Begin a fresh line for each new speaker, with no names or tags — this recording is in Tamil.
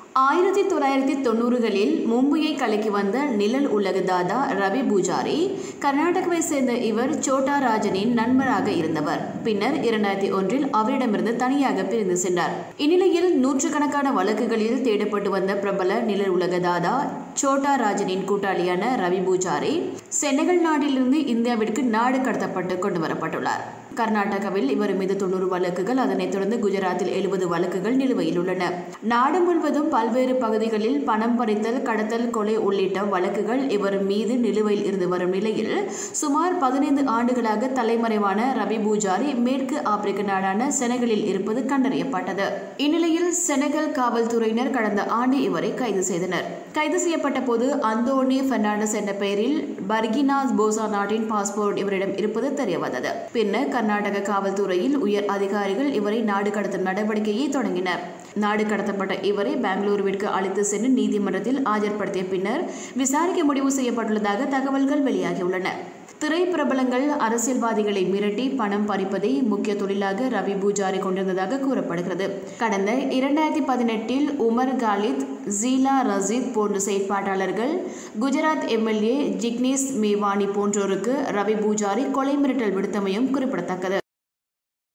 ஆயிரத்தி தொள்ளாயிரத்தி தொண்ணூறுகளில் மும்பையை கலக்கி வந்த நிழல் உலக தாதா ரவி பூஜாரி கர்நாடகாவை சேர்ந்த இவர் சோட்டா ராஜனின் நண்பராக இருந்தவர் பின்னர் இரண்டாயிரத்தி ஒன்றில் அவரிடமிருந்து தனியாக பிரிந்து சென்றார் இந்நிலையில் நூற்றுக்கணக்கான வழக்குகளில் தேடப்பட்டு வந்த பிரபல நிழல் உலக தாதா சோட்டா ராஜனின் கூட்டாளியான ரவி பூஜாரி செனகல் நாட்டிலிருந்து இந்தியாவிற்கு நாடு கடத்தப்பட்டு கொண்டு வரப்பட்டுள்ளார் கர்நாடகாவில் இவர் மீது தொண்ணூறு வழக்குகள் அதனைத் தொடர்ந்து குஜராத்தில் எழுபது வழக்குகள் நிலுவையில் உள்ளன நாடு முழுவதும் பல்வேறு பகுதிகளில் பணம் பறித்தல் கடத்தல் கொலை உள்ளிட்ட வழக்குகள் இவர் மீது நிலுவையில் இருந்து வரும் நிலையில் சுமார் பதினைந்து ஆண்டுகளாக தலைமறைவான ரவி பூஜாரி மேற்கு ஆப்பிரிக்க நாடான செனகலில் இருப்பது கண்டறியப்பட்டது இந்நிலையில் செனகல் காவல்துறையினர் கடந்த ஆண்டு இவரை கைது செய்தனர் கைது செய்யப்பட்ட போது அந்தோனி பெர்னாண்டஸ் என்ற பெயரில் பர்கினாஸ் போசா நாட்டின் பாஸ்போர்ட் இவரிடம் இருப்பது தெரியவந்தது பின்னர் கர்நாடக காவல்துறையில் உயர் அதிகாரிகள் இவரை நாடு கடத்தும் நடவடிக்கையை தொடங்கினர் நாடு கடத்தப்பட்ட இவரை பெங்களூருவிற்கு அழைத்து சென்று நீதிமன்றத்தில் ஆஜர்படுத்திய பின்னர் விசாரிக்க முடிவு செய்யப்பட்டுள்ளதாக தகவல்கள் வெளியாகியுள்ளன திரை பிரபலங்கள் அரசியல்வாதிகளை மிரட்டி பணம் பறிப்பதை முக்கிய தொழிலாக ரவி பூஜாரி கொண்டிருந்ததாக கூறப்படுகிறது கடந்த இரண்டாயிரத்தி பதினெட்டில் உமர் காலித் ஜீலா ரசீத் போன்ற செயற்பாட்டாளர்கள் குஜராத் எம்எல்ஏ ஜிக்னேஷ் மேவானி போன்றோருக்கு ரவி பூஜாரி கொலை மிரட்டல் விடுத்தமையும் குறிப்பிடத்தக்கது